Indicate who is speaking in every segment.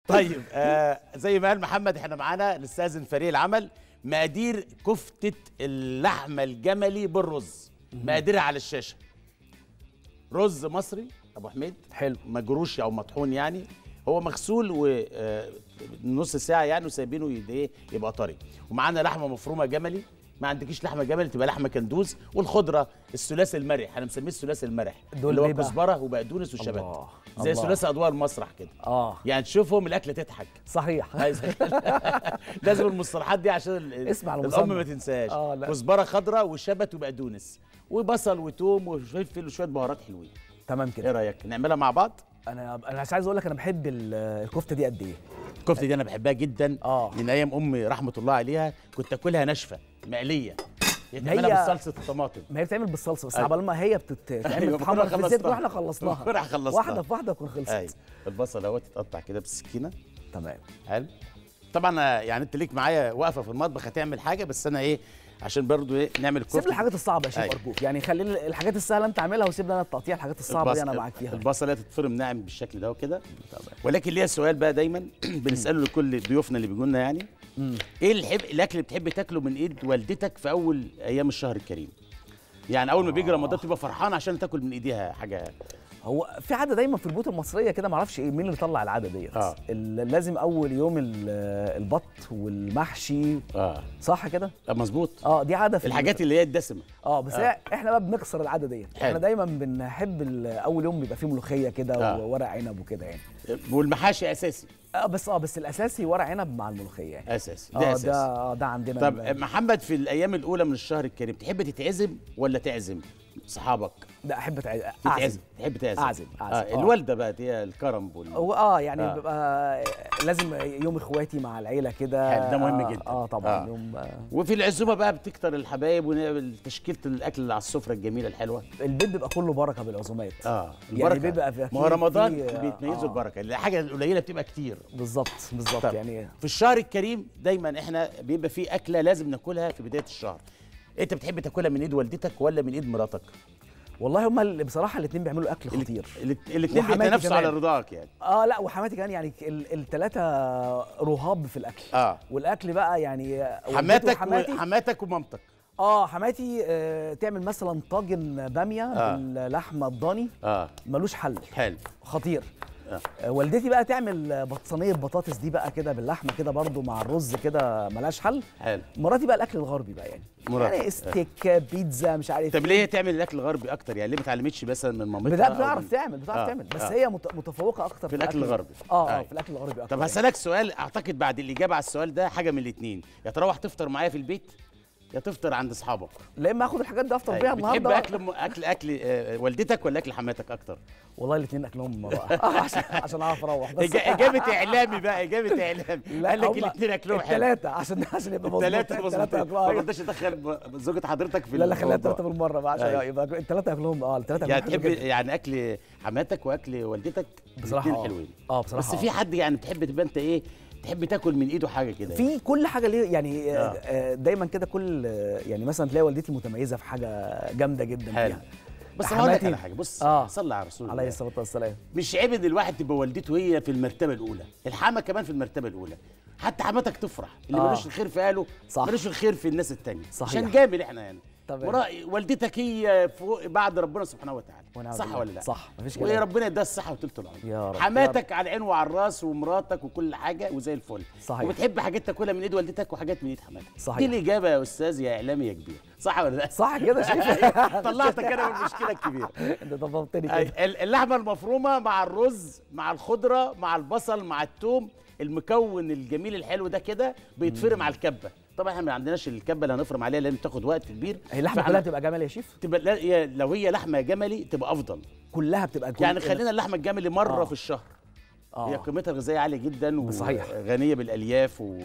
Speaker 1: طيب آه زي ما قال محمد احنا معانا نستاذن فريق العمل مقادير كفته اللحمه الجملي بالرز مقاديرها على الشاشه رز مصري ابو حميد
Speaker 2: حلو
Speaker 1: مجروش او مطحون يعني هو مغسول ونص ساعه يعني وسايبينه يد- ايه يبقى طري ومعانا لحمه مفرومه جملي ما عندكيش لحمه جملي تبقى لحمه كندوز والخضره الثلاثي المرح انا مسميه الثلاثي المرح
Speaker 2: دول
Speaker 1: اللي هو
Speaker 2: إيه بقى؟
Speaker 1: كزبره وبقدونس وشبت
Speaker 2: الله،
Speaker 1: زي
Speaker 2: الله.
Speaker 1: ثلاثي اضواء المسرح كده
Speaker 2: اه
Speaker 1: يعني تشوفهم الاكله تضحك
Speaker 2: صحيح
Speaker 1: عايز- لازم المصطلحات دي عشان ال-
Speaker 2: اسمع
Speaker 1: الام
Speaker 2: المسمى.
Speaker 1: ما تنساهاش
Speaker 2: آه، لا.
Speaker 1: كزبره خضراء وشبت وبقدونس وبصل وتوم وفلفل وشويه بهارات حلوين
Speaker 2: تمام
Speaker 1: ايه
Speaker 2: كده
Speaker 1: رايك نعملها مع بعض
Speaker 2: انا انا مش عايز اقول لك انا بحب ال- الكفته دي قد ايه
Speaker 1: الكفته دي انا بحبها جدا
Speaker 2: آه.
Speaker 1: من ايام امي رحمه الله عليها كنت اكلها ناشفه مقليه
Speaker 2: هي-
Speaker 1: يتعملها بصلصه الطماطم
Speaker 2: ما هي بتتعمل بالصلصه بس
Speaker 1: أيوة.
Speaker 2: عبال ما هي بتتعمل
Speaker 1: أيوة،
Speaker 2: بتتحمر
Speaker 1: بكون
Speaker 2: في الزيت
Speaker 1: خلصتها.
Speaker 2: واحنا خلصناها
Speaker 1: بكون خلصتها.
Speaker 2: واحده في واحده تكون خلصت
Speaker 1: ايوه البصل اهو تتقطع كده بالسكينه
Speaker 2: تمام
Speaker 1: حلو طبعا آه، يعني انت ليك معايا واقفه في المطبخ هتعمل حاجه بس انا ايه عشان برضو ايه نعمل
Speaker 2: سيب
Speaker 1: كفته
Speaker 2: لي الحاجات الصعبه يا شيخ
Speaker 1: أيوة.
Speaker 2: ارجوك يعني خلي لي الحاجات السهله انت اعملها وسيب لي انا التقطيع الحاجات الصعبه دي
Speaker 1: البصل-
Speaker 2: انا معاك فيها
Speaker 1: البصله تتفرم ناعم بالشكل ده وكده ولكن ليا سؤال بقى دايما بنساله لكل ضيوفنا اللي بيجوا لنا يعني ايه الحب الاكل اللي بتحب تاكله من ايد والدتك في اول ايام الشهر الكريم يعني اول ما بيجي رمضان تبقى فرحان عشان تاكل من ايديها حاجه
Speaker 2: هو في عاده دايما في البيوت المصريه كده ما اعرفش ايه مين اللي طلع العاده ديت
Speaker 1: آه.
Speaker 2: ال- لازم اول يوم ال- البط والمحشي
Speaker 1: اه
Speaker 2: صح كده
Speaker 1: طب مظبوط
Speaker 2: اه دي عاده في
Speaker 1: الحاجات اللي هي الدسمه
Speaker 2: اه بس
Speaker 1: آه.
Speaker 2: هي احنا بقى بنكسر العاده ديت
Speaker 1: حلو.
Speaker 2: احنا دايما بنحب ال- اول يوم بيبقى فيه ملوخيه كده
Speaker 1: آه.
Speaker 2: وورق عنب وكده يعني
Speaker 1: والمحاشي اساسي
Speaker 2: اه بس اه بس الاساسي ورق عنب مع الملوخيه يعني
Speaker 1: اساسي ده
Speaker 2: اه
Speaker 1: اساسي
Speaker 2: ده آه، ده عندنا
Speaker 1: طب
Speaker 2: ال-
Speaker 1: محمد في الايام الاولى من الشهر الكريم تحب تتعزم ولا تعزم صحابك
Speaker 2: ده احب أتع-
Speaker 1: تتعزم
Speaker 2: اعزم
Speaker 1: تحب تعزم
Speaker 2: أعزم، أعزم،
Speaker 1: آه.
Speaker 2: آه.
Speaker 1: الوالده بقى هي الكرم وال...
Speaker 2: هو اه يعني
Speaker 1: آه.
Speaker 2: بيبقى لازم يوم اخواتي مع العيله كده
Speaker 1: حلو، ده مهم
Speaker 2: آه،
Speaker 1: جدا.
Speaker 2: اه طبعا
Speaker 1: آه.
Speaker 2: يوم آه
Speaker 1: وفي العزومه بقى بتكتر الحبايب وتشكيله الاكل اللي على السفره الجميله الحلوه
Speaker 2: البيت بيبقى كله بركه بالعزومات
Speaker 1: اه
Speaker 2: يعني بيبقى في-
Speaker 1: ما هو
Speaker 2: في-
Speaker 1: رمضان
Speaker 2: في-
Speaker 1: بيتميزوا
Speaker 2: آه.
Speaker 1: البركه الحاجه القليله بتبقى كتير
Speaker 2: بالظبط بالظبط
Speaker 1: طب.
Speaker 2: يعني
Speaker 1: في الشهر الكريم دايما احنا بيبقى في اكله لازم ناكلها في بدايه الشهر انت بتحب تاكلها من ايد والدتك ولا من ايد مراتك
Speaker 2: والله هما اللي بصراحه الاثنين بيعملوا اكل خطير
Speaker 1: الاثنين
Speaker 2: وحماتي
Speaker 1: بيتنافسوا على
Speaker 2: كمان.
Speaker 1: رضاك يعني
Speaker 2: اه لا وحماتي كمان يعني الثلاثه رهاب في الاكل
Speaker 1: اه
Speaker 2: والاكل بقى يعني والدتي
Speaker 1: حماتك
Speaker 2: وحماتي
Speaker 1: وحماتك ومامتك
Speaker 2: اه حماتي آه تعمل مثلا طاجن باميه
Speaker 1: آه.
Speaker 2: باللحمه الضاني
Speaker 1: اه
Speaker 2: ملوش حل
Speaker 1: حلو
Speaker 2: خطير
Speaker 1: آه.
Speaker 2: آه. والدتي بقى تعمل بط- صينيه بطاطس دي بقى كده باللحمه كده برضو مع الرز كده ملهاش حل
Speaker 1: حلو
Speaker 2: مراتي بقى الاكل الغربي بقى يعني
Speaker 1: مراتي.
Speaker 2: يعني استيك بيتزا مش عارف
Speaker 1: طب ليه تعمل الاكل الغربي اكتر يعني ليه ما اتعلمتش مثلا من مامتها
Speaker 2: بدا
Speaker 1: أو
Speaker 2: بتعرف
Speaker 1: من-
Speaker 2: تعمل بتعرف
Speaker 1: آه،
Speaker 2: تعمل بس
Speaker 1: آه.
Speaker 2: هي مت- متفوقه اكتر
Speaker 1: في الأكل الغربي.
Speaker 2: اه اه
Speaker 1: أيوة.
Speaker 2: في الاكل الغربي اكتر
Speaker 1: طب
Speaker 2: يعني.
Speaker 1: هسألك سؤال اعتقد بعد الاجابه على السؤال ده حاجه من الاثنين يا تروح تفطر معايا في البيت يا تفطر عند اصحابك
Speaker 2: لا اما اخد الحاجات دي افطر بيها
Speaker 1: أيوة. بتحب
Speaker 2: النهارده
Speaker 1: اكل م... اكل اكل آه، والدتك ولا اكل حماتك اكتر
Speaker 2: والله الاثنين اكلهم بقى آه، عشان عشان اعرف اروح بس
Speaker 1: إجا- اجابه اعلامي بقى اجابه اعلامي قال لك الاثنين اكلهم حلو
Speaker 2: الثلاثه عشان عشان يبقى مظبوط
Speaker 1: الثلاثه مظبوطين ما
Speaker 2: ياكلوها
Speaker 1: رضاش ادخل ب- زوجة حضرتك في
Speaker 2: لا لا خليها
Speaker 1: الموضوع.
Speaker 2: الثلاثه بالمره بقى عشان
Speaker 1: أيوة.
Speaker 2: يبقى الثلاثه اكلهم اه الثلاثه
Speaker 1: يعني
Speaker 2: اكلهم
Speaker 1: تحب
Speaker 2: حلو جدا.
Speaker 1: يعني اكل حماتك واكل والدتك
Speaker 2: بصراحه
Speaker 1: الاتنين
Speaker 2: آه.
Speaker 1: حلوين
Speaker 2: اه بصراحه
Speaker 1: بس
Speaker 2: آه.
Speaker 1: في حد يعني بتحب تبقى انت ايه تحب تاكل من ايده حاجه كده يعني.
Speaker 2: في كل حاجه ليه يعني
Speaker 1: آه.
Speaker 2: آه. آه دايما كده كل آه، يعني مثلا تلاقي والدتي متميزه في حاجه جامده جدا
Speaker 1: حلو
Speaker 2: فيها
Speaker 1: بس هقول لك
Speaker 2: حماتي-
Speaker 1: على حاجه بص
Speaker 2: آه.
Speaker 1: صلي على رسول
Speaker 2: عليه
Speaker 1: الله
Speaker 2: الصلاه والسلام
Speaker 1: مش عيب ان الواحد تبقى والدته هي في المرتبه الاولى الحما كمان في المرتبه الاولى حتى حماتك تفرح اللي
Speaker 2: آه.
Speaker 1: ملوش الخير في اهله
Speaker 2: صح.
Speaker 1: ملوش الخير في الناس التانية
Speaker 2: صحيح.
Speaker 1: عشان جامل احنا يعني
Speaker 2: تمام.
Speaker 1: ورا والدتك هي فوق بعد ربنا سبحانه وتعالى
Speaker 2: ونعم
Speaker 1: صح
Speaker 2: بالله.
Speaker 1: ولا لا
Speaker 2: صح مفيش
Speaker 1: ويا
Speaker 2: كلام
Speaker 1: ربنا يديها الصحه وطولة العمر
Speaker 2: يا رب، يا
Speaker 1: حماتك على العين وعلى الراس ومراتك وكل حاجه وزي الفل
Speaker 2: صحيح.
Speaker 1: وبتحب حاجات تاكلها من ايد والدتك وحاجات من ايد حماتك
Speaker 2: صحيح.
Speaker 1: دي الاجابه يا استاذ يا اعلامي يا كبير صح ولا لا
Speaker 2: صح كده شايف
Speaker 1: طلعتك انا من المشكله الكبيره
Speaker 2: انت طبقتني
Speaker 1: أي،
Speaker 2: كده
Speaker 1: ال- اللحمه المفرومه مع الرز مع الخضره مع البصل مع الثوم المكون الجميل الحلو ده كده بيتفرم على الكبه طبعا احنا ما عندناش الكبه اللي هنفرم عليها لان بتاخد وقت كبير
Speaker 2: هي اللحمه
Speaker 1: فإحنا-
Speaker 2: كلها بتبقى جمل يا شيف
Speaker 1: تبقى لا- يا- لو هي لحمه جملي تبقى افضل
Speaker 2: كلها بتبقى كل
Speaker 1: يعني خلينا اللحمه الجملي مره
Speaker 2: آه.
Speaker 1: في الشهر
Speaker 2: آه.
Speaker 1: هي قيمتها الغذائيه عاليه جدا
Speaker 2: صحيح.
Speaker 1: وغنيه بالالياف و...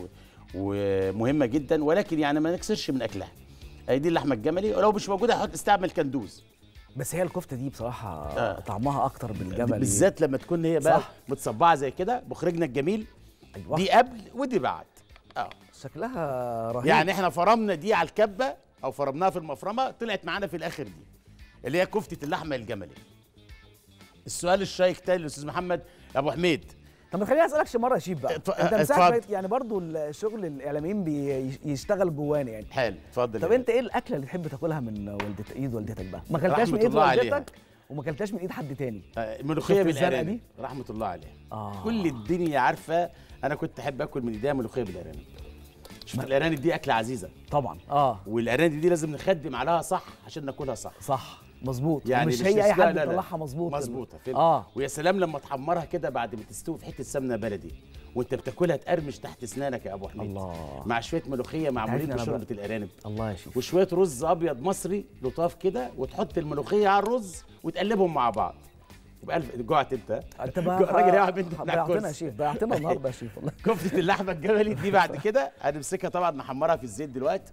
Speaker 1: ومهمه جدا ولكن يعني ما نكسرش من اكلها هي دي اللحمه الجملي ولو مش موجوده حط استعمل كندوز
Speaker 2: بس هي الكفته دي بصراحه
Speaker 1: آه.
Speaker 2: طعمها اكتر بالجمل
Speaker 1: بالذات لما تكون هي بقى
Speaker 2: صح.
Speaker 1: متصبعه زي كده مخرجنا الجميل
Speaker 2: أيوة.
Speaker 1: دي قبل ودي بعد اه
Speaker 2: شكلها رهيب
Speaker 1: يعني احنا فرمنا دي على الكبه او فرمناها في المفرمه طلعت معانا في الاخر دي اللي هي كفته اللحمه الجملي السؤال الشايك تاني للاستاذ محمد ابو حميد
Speaker 2: طب ما خليني اسالك شي مره يا شيف بقى
Speaker 1: اتف-
Speaker 2: انت مساعد
Speaker 1: اتفضل.
Speaker 2: شوية- يعني برضو الشغل الاعلاميين بيشتغل جوانا يعني
Speaker 1: حلو اتفضل
Speaker 2: طب
Speaker 1: يا
Speaker 2: انت ايه الاكله اللي تحب تاكلها من والدتك ايد والدتك بقى ما اكلتهاش
Speaker 1: رحمة
Speaker 2: من ايد
Speaker 1: الله عليها.
Speaker 2: والدتك وما اكلتهاش من ايد حد تاني
Speaker 1: آه، ملوخيه
Speaker 2: شفت الزرقاء
Speaker 1: بالارانب
Speaker 2: دي؟
Speaker 1: رحمه الله عليها
Speaker 2: اه
Speaker 1: كل الدنيا عارفه انا كنت احب اكل من ايديها ملوخيه بالارانب شفت الارانب دي اكله عزيزه
Speaker 2: طبعا اه
Speaker 1: والارانب دي لازم نخدم عليها صح عشان ناكلها صح
Speaker 2: صح مظبوط
Speaker 1: يعني
Speaker 2: مش هي
Speaker 1: لا-
Speaker 2: اي
Speaker 1: لا-
Speaker 2: حد
Speaker 1: لا.
Speaker 2: يطلعها مظبوط
Speaker 1: مظبوطه فهمت
Speaker 2: اه
Speaker 1: ويا سلام لما تحمرها كده بعد ما تستوي في حته سمنه بلدي وانت بتاكلها تقرمش تحت اسنانك يا ابو حميد
Speaker 2: الله.
Speaker 1: مع شويه ملوخيه معمولين
Speaker 2: عارفني أنا
Speaker 1: بشوربه
Speaker 2: بقى.
Speaker 1: الارانب
Speaker 2: الله يا شيف
Speaker 1: وشويه رز ابيض مصري لطاف كده وتحط الملوخيه على الرز وتقلبهم مع بعض يبقى الف جوعت انت
Speaker 2: انت بقى
Speaker 1: الراجل هيقعد منك على
Speaker 2: ضيعتنا يا
Speaker 1: الكرسي.
Speaker 2: شيف ضيعتنا النهارده يا شيف والله
Speaker 1: كفته اللحمه الجملي دي بعد كده هنمسكها طبعا نحمرها في الزيت دلوقتي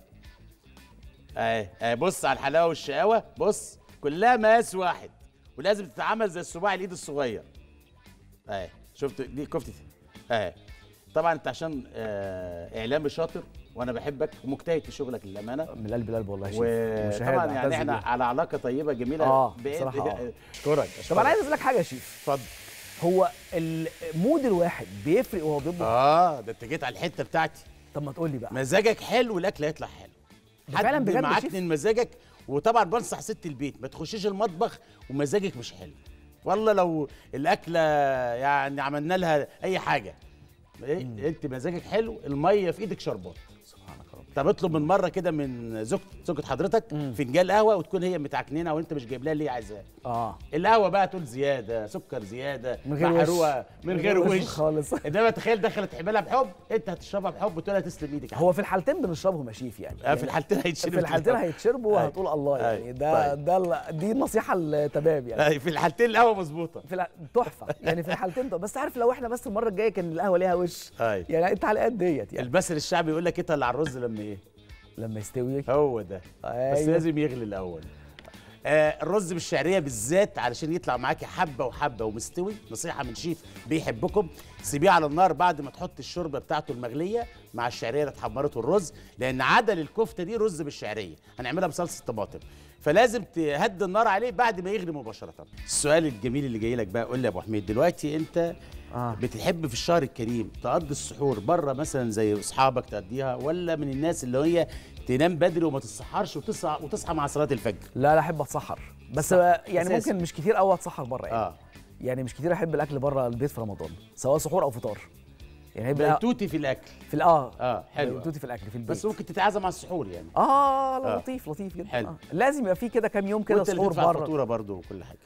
Speaker 1: اهي اهي بص على الحلاوه والشقاوه بص كلها مقاس واحد ولازم تتعمل زي الصباع الايد الصغير اهي شفت دي كفته اهي طبعا انت عشان آه اعلامي شاطر وانا بحبك ومجتهد في شغلك للامانه
Speaker 2: من قلب لقلب والله يا شيف
Speaker 1: وطبعا
Speaker 2: مشاهد
Speaker 1: يعني
Speaker 2: أعتز
Speaker 1: احنا
Speaker 2: بيها.
Speaker 1: على علاقه طيبه جميله
Speaker 2: آه،
Speaker 1: بإيه-
Speaker 2: بصراحة آه.
Speaker 1: اشكرك
Speaker 2: طب انا عايز اسالك حاجه يا شيف
Speaker 1: اتفضل
Speaker 2: هو المود الواحد بيفرق وهو بيطبخ
Speaker 1: اه ده انت جيت على الحته بتاعتي
Speaker 2: طب ما تقول لي بقى
Speaker 1: مزاجك حلو والاكل هيطلع حلو
Speaker 2: ده فعلا
Speaker 1: حد
Speaker 2: بجد يا
Speaker 1: معكنن
Speaker 2: شيف؟
Speaker 1: مزاجك وطبعا بنصح ست البيت ما تخشيش المطبخ ومزاجك مش حلو والله لو الاكله يعني عملنا لها اي حاجه إيه؟ انت مزاجك حلو الميه في ايدك شربات
Speaker 2: سبحانك يا رب
Speaker 1: طب اطلب من مره كده من زوجت زوجة حضرتك فنجان قهوه وتكون هي متعكننه وانت مش جايب لها اللي هي عايزاه
Speaker 2: اه
Speaker 1: القهوه بقى تقول زياده سكر زياده
Speaker 2: من غير وش.
Speaker 1: محروقه من غير وش
Speaker 2: خالص
Speaker 1: انما تخيل دخلت تعملها بحب انت هتشربها بحب وتقول لها تسلم ايدك
Speaker 2: هو في الحالتين بنشربهم يا شيف يعني
Speaker 1: آه، في الحالتين هيتشرب
Speaker 2: في الحالتين هيتشربوا
Speaker 1: أي.
Speaker 2: وهتقول الله يعني
Speaker 1: أي.
Speaker 2: ده
Speaker 1: طيب.
Speaker 2: ده ال- دي النصيحه التمام يعني
Speaker 1: أي، في الحالتين القهوه مظبوطه
Speaker 2: في الع- تحفه يعني في الحالتين طب بس عارف لو احنا بس المره الجايه كان القهوه ليها وش
Speaker 1: أي.
Speaker 2: يعني انت على قد ديت يعني
Speaker 1: المثل الشعبي يقول لك اتقل على الرز لما ايه
Speaker 2: لما يستوي
Speaker 1: هو ده بس
Speaker 2: أيوة.
Speaker 1: لازم يغلي الاول آه الرز بالشعريه بالذات علشان يطلع معاكي حبه وحبه ومستوي نصيحه من شيف بيحبكم سيبيه على النار بعد ما تحط الشوربه بتاعته المغليه مع الشعريه اللي اتحمرت والرز لان عدل الكفته دي رز بالشعريه هنعملها بصلصه طماطم فلازم تهدي النار عليه بعد ما يغلي مباشره السؤال الجميل اللي جاي لك بقى قول لي يا ابو حميد دلوقتي انت
Speaker 2: آه.
Speaker 1: بتحب في الشهر الكريم تقضي السحور بره مثلا زي اصحابك تقضيها ولا من الناس اللي هي تنام بدري وما تتسحرش وتصحى وتصحى مع صلاه الفجر
Speaker 2: لا لا احب اتسحر بس
Speaker 1: صح.
Speaker 2: يعني
Speaker 1: أساسي.
Speaker 2: ممكن مش كتير قوي اتسحر بره يعني
Speaker 1: اه
Speaker 2: يعني مش كتير احب الاكل بره البيت في رمضان سواء سحور او فطار يعني احب
Speaker 1: بيتوتي في الاكل
Speaker 2: في ال- اه
Speaker 1: اه حلو
Speaker 2: توتي في الاكل في البيت
Speaker 1: بس ممكن تتعازى مع السحور يعني
Speaker 2: اه لا
Speaker 1: آه.
Speaker 2: لطيف لطيف جدا
Speaker 1: حلو.
Speaker 2: آه. لازم يبقى في كده كام يوم كده
Speaker 1: وانت اللي
Speaker 2: سحور
Speaker 1: تدفع
Speaker 2: بره
Speaker 1: الفاتوره برضه وكل حاجه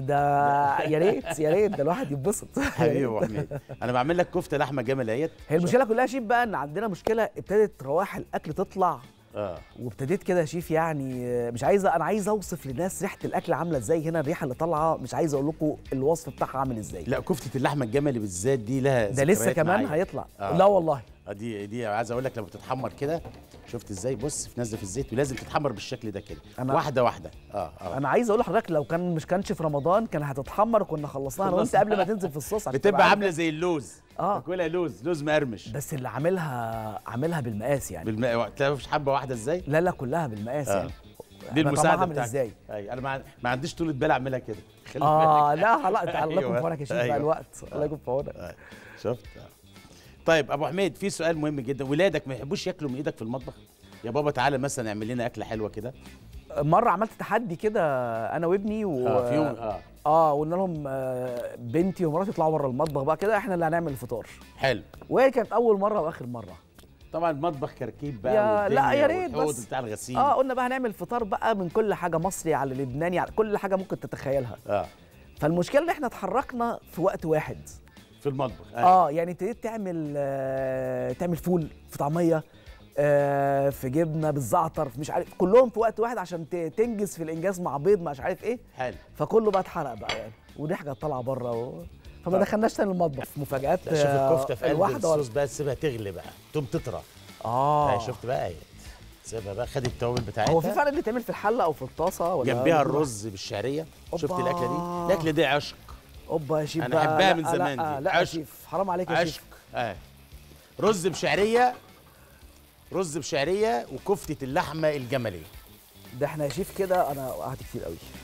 Speaker 2: ده يا ريت يا ريت ده الواحد يتبسط
Speaker 1: حبيبي يا ابو حميد انا بعمل لك كفته لحمه جمل اهيت
Speaker 2: هي المشكله كلها يا شيف بقى ان عندنا مشكله ابتدت روائح الاكل تطلع
Speaker 1: اه
Speaker 2: وابتديت كده يا شيف يعني آه، مش عايزه انا عايز اوصف للناس ريحه الاكل عامله ازاي هنا الريحه اللي طالعه مش عايز اقول لكم الوصف بتاعها عامل ازاي
Speaker 1: لا كفته اللحمه الجملي بالذات دي لها
Speaker 2: ده لسه
Speaker 1: ذكريات
Speaker 2: كمان
Speaker 1: معايا.
Speaker 2: هيطلع
Speaker 1: آه.
Speaker 2: لا والله
Speaker 1: آه دي دي عايز اقول لك لما بتتحمر كده شفت ازاي بص في نزله في الزيت ولازم تتحمر بالشكل ده كده
Speaker 2: أنا-
Speaker 1: واحده واحده اه اه
Speaker 2: انا عايز اقول لحضرتك لو كان مش كانش في رمضان كان هتتحمر وكنا خلصناها انا وانت
Speaker 1: خلصنا.
Speaker 2: قبل ما تنزل في الصوص عشان
Speaker 1: بتبقى
Speaker 2: عارف.
Speaker 1: عامله زي اللوز
Speaker 2: آه.
Speaker 1: تاكلها لوز لوز مقرمش
Speaker 2: بس اللي عاملها عاملها بالمقاس يعني
Speaker 1: بالماء تعرفش حبه واحده ازاي
Speaker 2: لا لا كلها بالمقاس
Speaker 1: آه.
Speaker 2: يعني
Speaker 1: دي
Speaker 2: أنا طعمها
Speaker 1: المساعده
Speaker 2: عامل
Speaker 1: بتاعتك
Speaker 2: ازاي
Speaker 1: اي انا ما, ما عنديش طولة بال اعملها كده خلي
Speaker 2: اه
Speaker 1: بالك.
Speaker 2: لا لا انت الله يكون
Speaker 1: أيوة.
Speaker 2: في عونك يا شيف بقى
Speaker 1: أيوة.
Speaker 2: الوقت الله يكون في عونك
Speaker 1: آه. شفت آه. طيب ابو حميد في سؤال مهم جدا ولادك ما يحبوش ياكلوا من ايدك في المطبخ يا بابا تعالى مثلا اعمل لنا اكله حلوه كده
Speaker 2: مره عملت تحدي كده انا وابني و
Speaker 1: اه في يوم اه
Speaker 2: اه قلنا لهم آه، بنتي ومراتي يطلعوا بره المطبخ بقى كده احنا اللي هنعمل الفطار
Speaker 1: حلو
Speaker 2: وهي كانت اول مره واخر مره
Speaker 1: طبعا المطبخ كركيب بقى
Speaker 2: يا- لا،
Speaker 1: والدنيا
Speaker 2: يا ريت
Speaker 1: والحوض
Speaker 2: بس.
Speaker 1: بتاع الغسيل
Speaker 2: اه قلنا بقى هنعمل فطار بقى من كل حاجه مصري على لبناني على كل حاجه ممكن تتخيلها
Speaker 1: اه
Speaker 2: فالمشكله ان احنا اتحركنا في وقت واحد
Speaker 1: في المطبخ آه.
Speaker 2: اه يعني ابتديت تعمل آه تعمل فول في طعميه آه في جبنه بالزعتر في مش عارف كلهم في وقت واحد عشان ت- تنجز في الانجاز مع بيض مش عارف ايه
Speaker 1: حلو
Speaker 2: فكله بقى اتحرق بقى يعني ودي حاجه طالعه بره و... فما
Speaker 1: آه.
Speaker 2: دخلناش تاني المطبخ مفاجات
Speaker 1: لا شوف
Speaker 2: آه،
Speaker 1: الكفته في قلب
Speaker 2: الواحده ولا-
Speaker 1: الصوص بقى تسيبها تغلي بقى تقوم تطرى
Speaker 2: اه
Speaker 1: آه. شفت بقى اهي سيبها بقى خدت التوابل بتاعتها
Speaker 2: هو في فرق بيتعمل في الحله او في الطاسه ولا
Speaker 1: جنبيها
Speaker 2: ولا-
Speaker 1: الرز بالشعريه شفت
Speaker 2: أوبا.
Speaker 1: الاكله دي الاكله دي عشق
Speaker 2: اوبا يا شيف
Speaker 1: أنا
Speaker 2: بقى.
Speaker 1: أحبها
Speaker 2: لا،
Speaker 1: من
Speaker 2: لا،
Speaker 1: زمان
Speaker 2: لا
Speaker 1: دي.
Speaker 2: لا يا
Speaker 1: عشق.
Speaker 2: شيف حرام عليك يا
Speaker 1: عشق
Speaker 2: شيف
Speaker 1: اه رز بشعريه رز بشعريه وكفته اللحمه الجملي
Speaker 2: ده احنا يا شيف كده انا وقعت كتير قوي